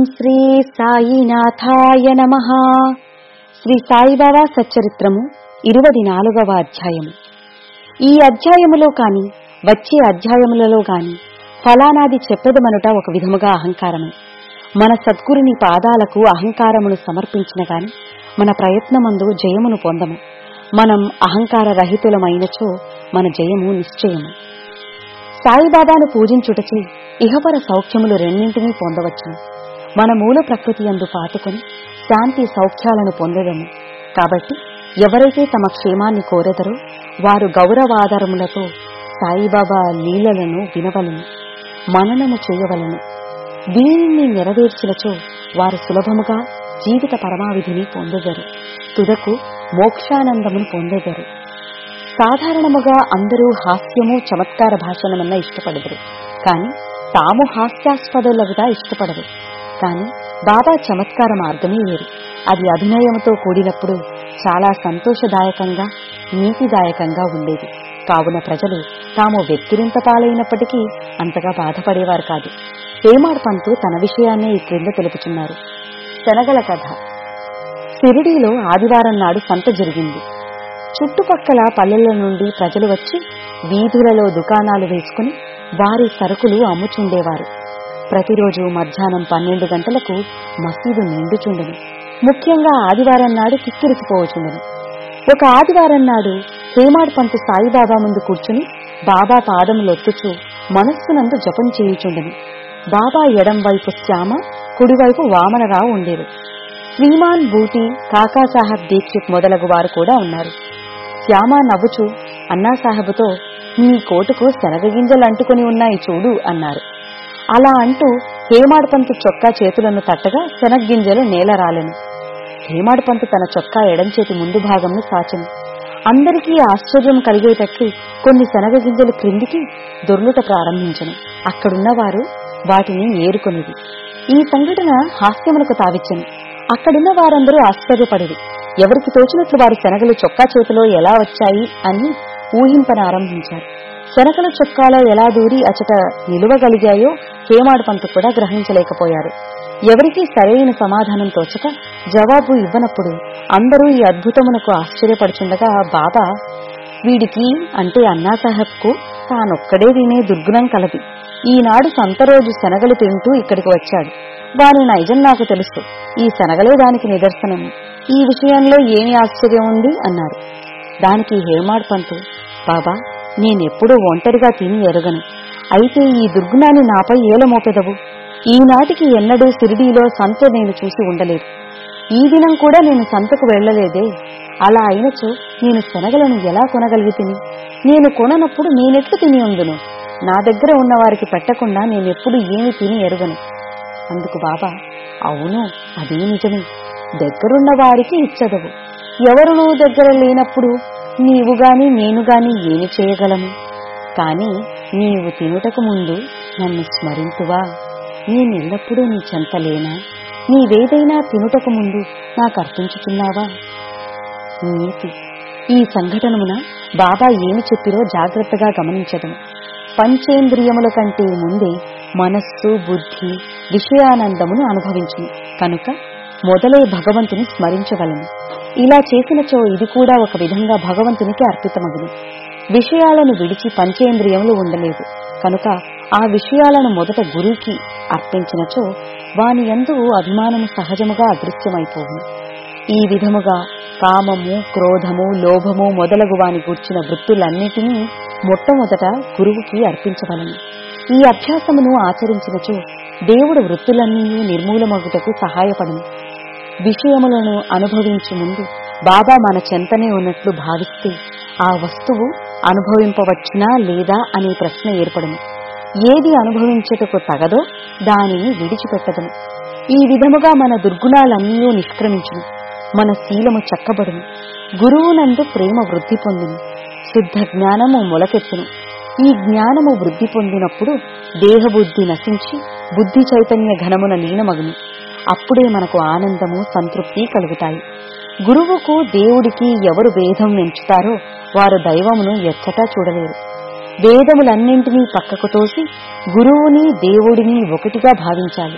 శ్రీ సాయినాథాయ నమ శ్రీ సాయిబాబా సచ్చరిత్రము ఇరవది నాలుగవ అధ్యాయము ఈ అధ్యాయములో కాని వచ్చే అధ్యాయములలో గాని ఫలానాది చెప్పెదమనుట ఒక విధముగా అహంకారమే మన సద్గురుని పాదాలకు అహంకారమును సమర్పించిన గాని మన ప్రయత్నమందు జయమును పొందము మనం అహంకార రహితులమైనచో మన జయము నిశ్చయము సాయిబాబాను పూజించుటచే ఇహపర సౌఖ్యములు రెండింటినీ పొందవచ్చును మన మూల ప్రకృతి అందు పాతుకొని శాంతి సౌఖ్యాలను పొందదము కాబట్టి ఎవరైతే తమ క్షేమాన్ని కోరెదరో వారు గౌరవాధారములతో సాయిబాబా లీలలను వినవలను మననము చేయవలను దీనిని నెరవేర్చినచో వారు సులభముగా జీవిత పరమావిధిని పొందగరు తుదకు మోక్షానందమును పొందగరు సాధారణముగా అందరూ హాస్యము చమత్కార భాషణమన్న ఇష్టపడదురు కాని తాము హాస్యాస్పదులుగా ఇష్టపడరు కాని బాబా చమత్కార మార్గమే వేరు అది అభినయముతో కూడినప్పుడు చాలా సంతోషదాయకంగా నీతిదాయకంగా ఉండేది కావున ప్రజలు తాము వ్యక్తిరింత పాలైనప్పటికీ అంతగా బాధపడేవారు కాదు హేమాడ్ పంతు తన విషయాన్నే ఈ క్రింద తెలుపుచున్నారు శనగల కథ షిరిడీలో ఆదివారం నాడు సంత జరిగింది చుట్టుపక్కల పల్లెల నుండి ప్రజలు వచ్చి వీధులలో దుకాణాలు వేసుకుని వారి సరుకులు అమ్ముచుండేవారు ప్రతిరోజు మధ్యాహ్నం పన్నెండు గంటలకు మసీదు నిండుచుండెను ముఖ్యంగా ఆదివారం నాడు కిక్కిరిసిపోవచుండెను ఒక ఆదివారం నాడు హేమాడ్ పంతు సాయిబాబా ముందు కూర్చుని బాబా పాదములొత్తుచు మనస్సునందు జపం చేయుచుండెను బాబా ఎడం వైపు శ్యామ కుడివైపు వామనరావు ఉండేరు శ్రీమాన్ బూటి కాకాసాహెబ్ దీక్షిత్ మొదలగు వారు కూడా ఉన్నారు శ్యామ నవ్వుచు అన్నాసాహెబుతో నీ కోటుకు శనగగింజలు అంటుకుని ఉన్నాయి చూడు అన్నారు అలా అంటూ హేమాడ్పంతు చొక్కా చేతులను తట్టగా శనగ్గింజలు నేల రాలెను హేమాడ్పంతు తన చొక్కా ఎడంచేతి ముందు భాగంను సాచెను అందరికీ ఆశ్చర్యం కలిగేటట్లు కొన్ని శనగగింజలు క్రిందికి దొర్లుట ప్రారంభించను అక్కడున్నవారు వాటిని ఏరుకొనిది ఈ సంఘటన హాస్యములకు తావిచ్చను అక్కడున్న వారందరూ ఆశ్చర్యపడిరి ఎవరికి తోచినట్లు వారు శనగలు చొక్కా చేతిలో ఎలా వచ్చాయి అని ఊహింపనారంభించారు శనగల చొక్కాలో ఎలా దూరి అచట నిలువగలిగాయో హేమాడు పంతు కూడా గ్రహించలేకపోయారు ఎవరికీ సరైన సమాధానం తోచక జవాబు ఇవ్వనప్పుడు అందరూ ఈ అద్భుతమునకు ఆశ్చర్యపడుచుండగా బాబా వీడికి అంటే అన్నాసాహెబ్కు తానొక్కడే వినే దుర్గుణం కలది ఈనాడు సంత రోజు శనగలు తింటూ ఇక్కడికి వచ్చాడు వారి నైజం నాకు తెలుసు ఈ శనగలే దానికి నిదర్శనము ఈ విషయంలో ఏమి ఆశ్చర్యం ఉంది అన్నారు దానికి హేమాడ్ పంతు బాబా నేనెప్పుడూ ఒంటరిగా తిని ఎరగను అయితే ఈ దుర్గుణాన్ని నాపై ఏలమోపెదవు ఈనాటికి ఎన్నడూ సిరిడీలో సంత నేను చూసి ఉండలేదు ఈ దినం కూడా నేను సంతకు వెళ్లలేదే అలా అయినచో నేను శనగలను ఎలా కొనగలిగి తిని నేను కొననప్పుడు నేనెట్లు తిని ఉందును నా దగ్గర ఉన్న వారికి పెట్టకుండా నేనెప్పుడు ఏమి తిని ఎరుగను అందుకు బాబా అవును అదే నిజమే దగ్గరున్న వారికి ఇచ్చదవు ఎవరు నువ్వు దగ్గర లేనప్పుడు నీవు గాని నేను గాని ఏమి చేయగలము కాని నీవు తినుటకు ముందు నన్ను స్మరింతువా నేనెల్లప్పుడూ నీ చెంతలేనా నీవేదైనా తినుటకు ముందు నాకు అర్పించుచున్నావా నీతి ఈ సంఘటనమున బాబా ఏమి చెప్పిరో జాగ్రత్తగా గమనించదము పంచేంద్రియముల కంటే ముందే మనస్సు బుద్ధి విషయానందమును అనుభవించును కనుక మొదలే భగవంతుని స్మరించగలను ఇలా చేసినచో ఇది కూడా ఒక విధంగా భగవంతునికి అర్పితమగును విషయాలను విడిచి పంచేంద్రియములు ఉండలేదు కనుక ఆ విషయాలను మొదట గురువుకి అర్పించినచో వాని ఎందు అభిమానము సహజముగా అదృశ్యమైపోవును ఈ విధముగా కామము క్రోధము లోభము మొదలగు వాని గూర్చిన వృత్తులన్నిటినీ మొట్టమొదట గురువుకి అర్పించవలను ఈ అభ్యాసమును ఆచరించినచో దేవుడు వృత్తులన్నీ నిర్మూలమగుటకు సహాయపడును విషయములను అనుభవించు ముందు బాబా మన చెంతనే ఉన్నట్లు భావిస్తే ఆ వస్తువు అనుభవింపవచ్చునా లేదా అనే ప్రశ్న ఏర్పడును ఏది అనుభవించుటకు తగదో దానిని విడిచిపెట్టదము ఈ విధముగా మన దుర్గుణాలన్నీ నిష్క్రమించును మన శీలము చక్కబడును గురువునందు ప్రేమ వృద్ధి పొందును శుద్ధ జ్ఞానము మొలకెత్తును ఈ జ్ఞానము వృద్ధి పొందినప్పుడు దేహబుద్ధి నశించి బుద్ధి చైతన్య ఘనమున లీనమగును అప్పుడే మనకు ఆనందము సంతృప్తి కలుగుతాయి గురువుకు దేవుడికి ఎవరు భేదం ఎంచుతారో వారు దైవమును ఎచ్చటా చూడలేరు వేదములన్నింటినీ పక్కకు తోసి గురువుని దేవుడిని ఒకటిగా భావించాలి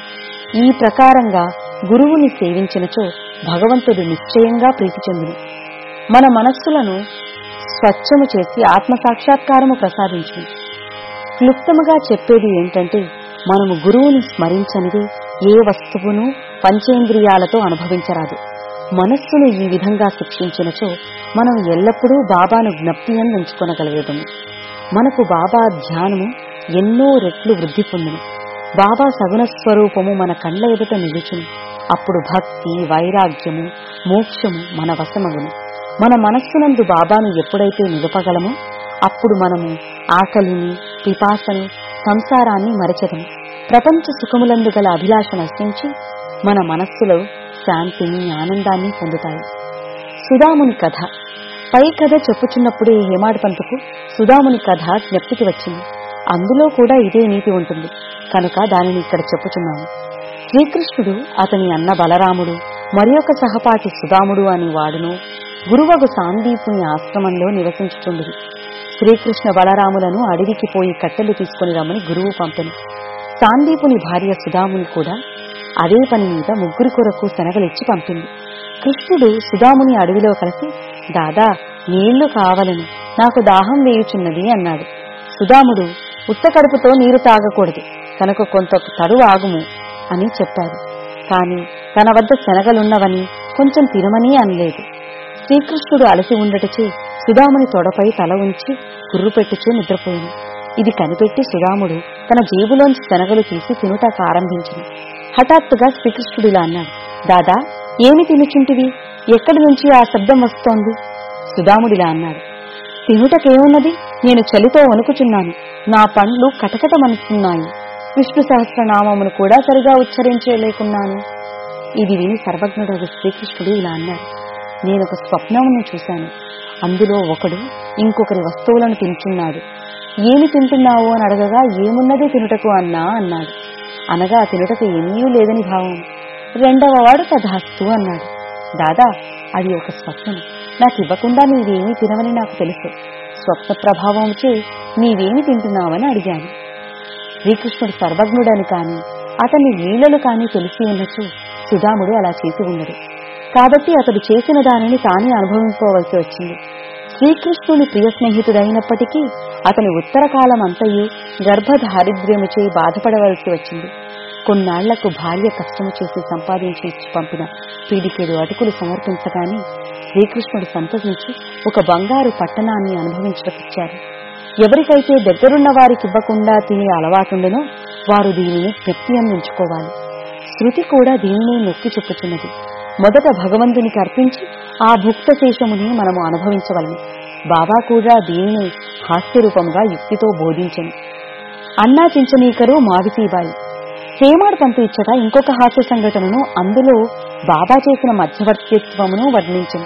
ఈ ప్రకారంగా గురువుని సేవించినచో భగవంతుడు నిశ్చయంగా ప్రీతి చెందును మన మనస్సులను స్వచ్ఛము చేసి ఆత్మ సాక్షాత్కారము ప్రసాదించును క్లుప్తముగా చెప్పేది ఏంటంటే మనము గురువుని స్మరించనిదే ఏ వస్తువును పంచేంద్రియాలతో అనుభవించరాదు మనస్సును ఈ విధంగా శిక్షించినచో మనం ఎల్లప్పుడూ బాబాను జ్ఞప్తి ఉంచుకొనగలిగేదము మనకు బాబా ధ్యానము ఎన్నో రెట్లు వృద్ధి పొందును బాబా సగుణ స్వరూపము మన కళ్ళ ఎదుట నిలుచును అప్పుడు భక్తి వైరాగ్యము మోక్షము మన వశమగును మన మనస్సునందు బాబాను ఎప్పుడైతే నిలపగలమో అప్పుడు మనము ఆకలిని పిపాసను సంసారాన్ని మరచదము ప్రపంచ సుఖములందు గల అభిలాష నశించి మన మనస్సులో శాంతిని ఆనందాన్ని పొందుతాయి సుధాముని కథ పై కథ చెప్పుచున్నప్పుడే హేమాడ్ పంతుకు సుధాముని కథ జ్ఞప్తికి వచ్చింది అందులో కూడా ఇదే నీతి ఉంటుంది కనుక దానిని ఇక్కడ చెప్పుచున్నాము శ్రీకృష్ణుడు అతని అన్న బలరాముడు మరి ఒక సహపాఠి సుధాముడు అని వాడును గురువగు సాందీపుని ఆశ్రమంలో నివసించుచుండును శ్రీకృష్ణ బలరాములను అడవికి పోయి కట్టెలు తీసుకుని రమ్మని గురువు పంపెను సాందీపుని భార్య సుధాముని కూడా అదే పని మీద ముగ్గురి కొరకు శనగలిచ్చి పంపింది కృష్ణుడు సుధాముని అడవిలో కలిసి దాదా నీళ్లు కావలను నాకు దాహం వేయుచున్నది అన్నాడు సుధాముడు ఉత్త కడుపుతో నీరు తాగకూడదు కనుక కొంత తడు ఆగుము అని చెప్పాడు కాని తన వద్ద శనగలున్నవని కొంచెం తినమని అనలేదు శ్రీకృష్ణుడు అలసి ఉండటచే సుధాముని తొడపై తల ఉంచి కుర్రు పెట్టుచూ నిద్రపోయింది ఇది కనిపెట్టి సుధాముడు తన జేబులోంచి శనగలు తీసి తినుటకు ఆరంభించింది హఠాత్తుగా శ్రీకృష్ణుడు ఇలా అన్నాడు దాదా ఏమి తినుచుంటివి ఎక్కడి నుంచి ఆ శబ్దం వస్తోంది సుధాముడిలా అన్నాడు తినుటకేమున్నది నేను చలితో వణుకుచున్నాను నా పండ్లు కటకటమనుస్తున్నాయి విష్ణు సహస్రనామమును కూడా సరిగా ఉచ్చరించలేకున్నాను ఇది విని సర్వజ్ఞుడు శ్రీకృష్ణుడు ఇలా అన్నాడు నేనొక స్వప్నమును చూశాను అందులో ఒకడు ఇంకొకరి వస్తువులను తింటున్నాడు ఏమి తింటున్నావు అని అడగగా ఏమున్నది తినుటకు అన్నా అన్నాడు అనగా తినుటకు ఏమీ లేదని భావం రెండవ వాడు తధాస్తు అన్నాడు దాదా అది ఒక స్వప్నం నాకు ఇవ్వకుండా నీవేమీ తినవని నాకు తెలుసు స్వప్న ప్రభావంచే నీవేమి తింటున్నావని అడిగాను శ్రీకృష్ణుడు సర్వజ్ఞుడని కాని అతని లీలలు కాని తెలిసి ఉన్నచు సుధాముడు అలా చేసి ఉండడు కాబట్టి అతడు చేసిన దానిని తానే అనుభవించుకోవలసి వచ్చింది శ్రీకృష్ణుని ప్రియ స్నేహితుడైనప్పటికీ అతని ఉత్తర కాలం అంతయు గర్భదారిద్ర్యముచే బాధపడవలసి వచ్చింది కొన్నాళ్లకు భార్య కష్టము చేసి సంపాదించి ఇచ్చి పంపిన పీడికేడు అటుకులు సమర్పించగానే శ్రీకృష్ణుడు సంతసించి ఒక బంగారు పట్టణాన్ని అనుభవించటకిచ్చారు ఎవరికైతే దగ్గరున్న వారికి ఇవ్వకుండా తినే అలవాటుండెనో వారు దీనిని వ్యక్తి అందించుకోవాలి శృతి కూడా దీనినే నొక్కి చెప్పుచున్నది మొదట భగవంతునికి అర్పించి ఆ భుక్త శేషముని మనము అనుభవించవలను బాబా కూడా దీనిని హాస్యరూపంగా యుక్తితో బోధించను అన్నా చించనీకరు మావిసీబాయి హేమాడ్ పంతు ఇచ్చట ఇంకొక హాస్య సంఘటనను అందులో బాబా చేసిన మధ్యవర్తిత్వమును వర్ణించను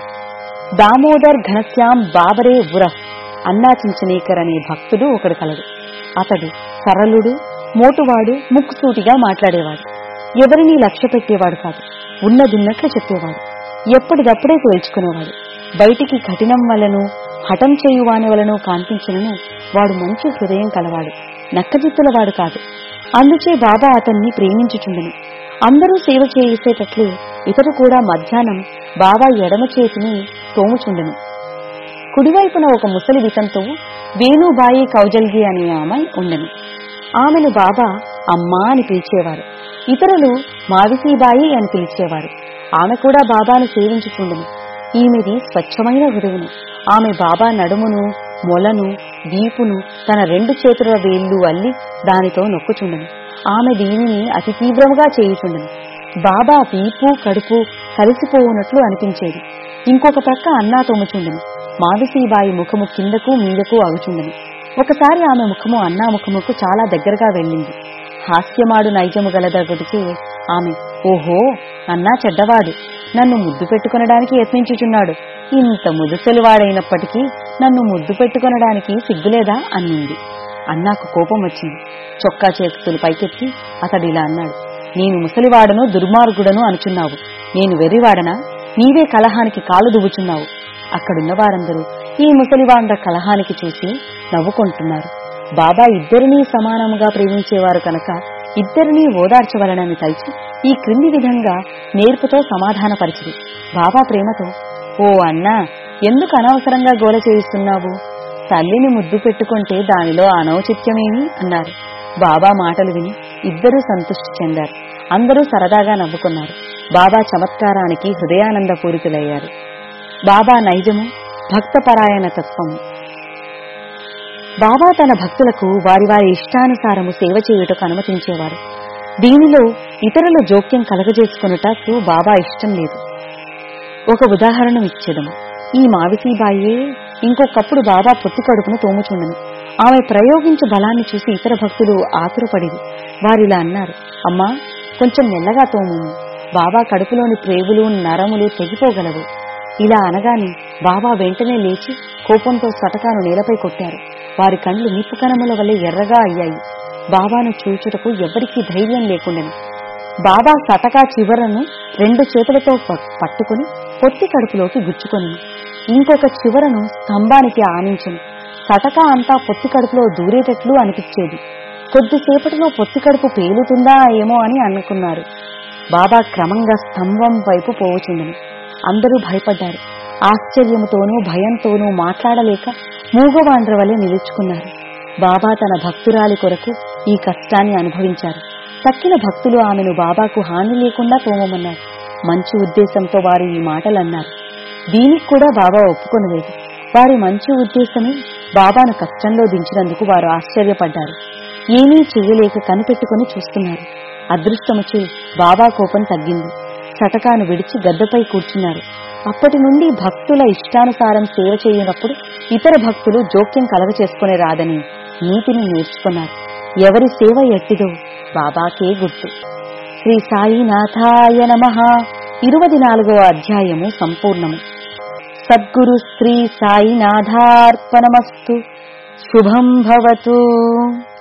దామోదర్ ఘనశ్యాం బాబరే ఉరఫ్ అన్నా చించనీకర్ అనే భక్తుడు ఒకడు కలడు అతడు సరళుడు మోటువాడు ముక్కుసూటిగా మాట్లాడేవాడు ఎవరినీ లక్ష్య పెట్టేవాడు కాదు ఉన్నదున్నట్లు చెప్పేవాడు ఎప్పటిదప్పుడే తేల్చుకునేవాడు బయటికి కఠినం వలను హఠం చేయువాని వలను కాంతించినను వాడు మంచి హృదయం కలవాడు నక్కజిత్తులవాడు కాదు అందుచే బాబా అతన్ని ప్రేమించుచుండెను అందరూ సేవ చేసేటట్లే ఇతడు కూడా మధ్యాహ్నం బాబా ఎడమ చేతిని తోముచుండెను కుడివైపున ఒక ముసలి వితంతో వేణుబాయి కౌజల్గి అనే ఆమె ఉండెను ఆమెను బాబా అమ్మా అని పిలిచేవారు ఇతరులు మావిసీబాయి అని పిలిచేవారు ఆమె కూడా బాబాను సేవించుచుండెను ఈమెది స్వచ్ఛమైన హృదయము ఆమె బాబా నడుమును మొలను వీపును తన రెండు చేతుల వేళ్లు అల్లి దానితో నొక్కుచుండెను ఆమె దీనిని అతి తీవ్రముగా చేయుచుండెను బాబా వీపు కడుపు కలిసిపోవునట్లు అనిపించేది ఇంకొక ప్రక్క అన్నా తోముచుండెను మావిసీబాయి ముఖము కిందకు మీదకు అగుచుండెను ఒకసారి ఆమె ముఖము అన్నా ముఖముకు చాలా దగ్గరగా వెళ్ళింది హాస్యమాడు నైజము గలదగుడిచే ఆమె ఓహో అన్నా చెడ్డవాడు నన్ను ముద్దు పెట్టుకొనడానికి యత్నించుచున్నాడు ఇంత ముదుసెలువాడైనప్పటికీ నన్ను ముద్దు పెట్టుకొనడానికి సిగ్గులేదా అన్నింది అన్నాకు కోపం వచ్చింది చొక్కా చేతులు పైకెత్తి అతడు ఇలా అన్నాడు నేను ముసలివాడను దుర్మార్గుడను అనుచున్నావు నేను వెర్రివాడనా నీవే కలహానికి కాలు దువ్వుచున్నావు అక్కడున్న వారందరూ ఈ ముసలివాండ కలహానికి చూసి నవ్వుకుంటున్నారు బాబా ఇద్దరినీ సమానముగా ప్రేమించేవారు కనుక ఇద్దరినీ ఓదార్చవలనని తలిచి ఈ క్రింది విధంగా నేర్పుతో సమాధానపరిచింది బాబా ప్రేమతో ఓ అన్నా ఎందుకు అనవసరంగా గోల చేయిస్తున్నావు తల్లిని ముద్దు పెట్టుకుంటే దానిలో అనౌచిత్యమేమి అన్నారు బాబా మాటలు విని ఇద్దరూ సంతృష్టి చెందారు అందరూ సరదాగా నవ్వుకున్నారు బాబా చమత్కారానికి హృదయానందపూరితులయ్యారు బాబా నైజము భక్తపరాయణ తత్వము బాబా తన భక్తులకు వారి వారి ఇష్టానుసారము సేవ చేయుటకు అనుమతించేవారు దీనిలో ఇతరుల జోక్యం కలగజేసుకున్నటకు బాబా ఇష్టం లేదు ఒక ఉదాహరణ ఇచ్చేదము ఈ మావిసీబాయే ఇంకొకప్పుడు బాబా పొత్తి కడుపును తోముచుండను ఆమె ప్రయోగించు బలాన్ని చూసి ఇతర భక్తులు ఆతురపడిది వారిలా అన్నారు అమ్మా కొంచెం మెల్లగా తోము బాబా కడుపులోని ప్రేగులు నరములు తెగిపోగలవు ఇలా అనగానే బాబా వెంటనే లేచి కోపంతో సటకాను నేలపై కొట్టారు వారి కండ్లు నిప్పు కణముల వల్లే ఎర్రగా అయ్యాయి బాబాను చూచుటకు ఎవ్వరికీ ధైర్యం లేకుండెను బాబా సటకా చివరను రెండు చేతులతో ప- పట్టుకుని పొత్తి కడుపులోకి గుచ్చుకొని ఇంకొక చివరను స్తంభానికి ఆనించను సటకా అంతా పొత్తి కడుపులో దూరేటట్లు అనిపించేది కొద్దిసేపటిలో పొత్తి కడుపు పేలుతుందా ఏమో అని అనుకున్నారు బాబా క్రమంగా స్తంభం వైపు పోవచుండను అందరూ భయపడ్డారు ఆశ్చర్యముతోనూ భయంతోనూ మాట్లాడలేక మూగవాండ్ర వలె నిలుచుకున్నారు బాబా తన భక్తురాలి కొరకు ఈ కష్టాన్ని అనుభవించారు తక్కిన భక్తులు ఆమెను బాబాకు హాని లేకుండా తోమమన్నారు మంచి ఉద్దేశంతో వారు ఈ మాటలు అన్నారు దీనికి కూడా బాబా ఒప్పుకొనలేదు వారి మంచి ఉద్దేశమే బాబాను కష్టంలో దించినందుకు వారు ఆశ్చర్యపడ్డారు ఏమీ చేయలేక కనిపెట్టుకుని చూస్తున్నారు అదృష్టముచే బాబా కోపం తగ్గింది చటకాను విడిచి గద్దపై కూర్చున్నారు అప్పటి నుండి భక్తుల ఇష్టానుసారం సేవ చేయనప్పుడు ఇతర భక్తులు జోక్యం కలగ చేసుకునే రాదని నీతిని నేర్చుకున్నారు ఎవరి సేవ ఎట్టిదో బాబాకే గుర్తు శ్రీ సాయినాథాయ నమ ఇరువది నాలుగవ అధ్యాయము సంపూర్ణము సద్గురు శ్రీ సాయినాథార్పణమస్తు శుభం భవతు